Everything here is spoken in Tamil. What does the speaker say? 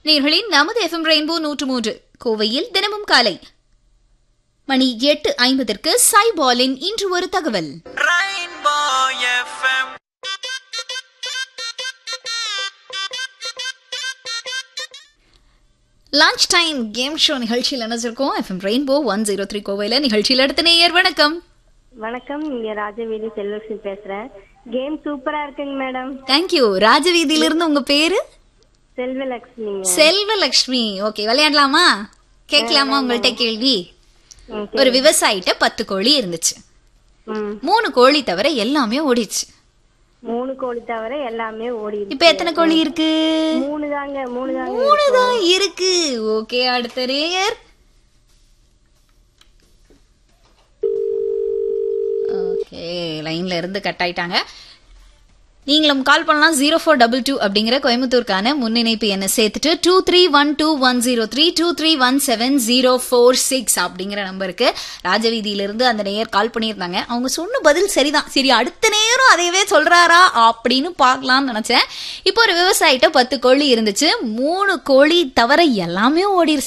நேர்களின் நமது எஃப்எம் ரெயின்போ நூற்று மூன்று கோவையில் தினமும் காலை மணி எட்டு ஐம்பதற்கு சைபாலின் இன்று ஒரு தகவல் Rainbow FM. Lunch time game show நிகழ்ச்சியில் நினைச்சிருக்கோம் FM rainbow one zero three கோவையில் நிகழ்ச்சியில் அடுத்த நேயர் வணக்கம் வணக்கம் இங்க ராஜவேலி செல்வலட்சுமி பேசுறேன் கேம் சூப்பரா இருக்குங்க மேடம் தேங்க்யூ ராஜவீதியிலிருந்து உங்க பேரு செல்வலட்சுமிங்க செல்வலக்ஷ்மி ஓகே விளையாடலாமா கேட்கலாமா உங்கள்ட்ட கேள்வி ம், ஒரு விவசாயிட்ட பத்து கோழி இருந்துச்சு ம். மூணு கோழி தவிர எல்லாமே ஓடிச்சு மூணு கோழி தவிர எல்லாமே ஓடி இப்ப எத்தனை கோழி இருக்கு மூணு தாங்க மூணு தாங்க மூணு தான் இருக்கு ஓகே அடுத்த நேயர் ஓகே லைன்ல இருந்து கட் ஆயிட்டாங்க நீங்களும் கால் பண்ணலாம் ஜீரோ ஃபோர் டபுள் டூ அப்படிங்கிற கோயம்புத்தூருக்கான முன்னிணைப்பு என்ன சேர்த்துட்டு two three one two one zero three two three one seven zero four six அப்படிங்கிற நம்பருக்கு ராஜவீதியிலிருந்து அந்த நேயர் கால் பண்ணியிருந்தாங்க அவங்க சொன்ன பதில் சரிதான் சரி அடுத்த நேரம் அதையவே சொல்றாரா அப்படின்னு பார்க்கலாம்னு நினைச்சேன் இப்போ ஒரு விவசாயிட்ட பத்து கோழி இருந்துச்சு மூணு கோழி தவிர எல்லாமே ஓடிருச்சு